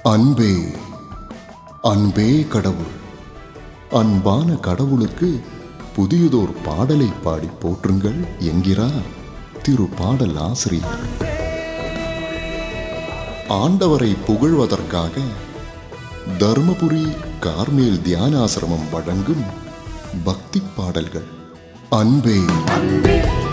அன்பே அன்பே கடவுள் அன்பான கடவுளுக்கு புதியதோர் பாடலை பாடி போற்றுங்கள் என்கிறார் திரு பாடல் ஆசிரியர் ஆண்டவரை புகழ்வதற்காக தர்மபுரி கார்மேல் தியானாசிரமம் வழங்கும் பக்தி பாடல்கள் அன்பே அன்பே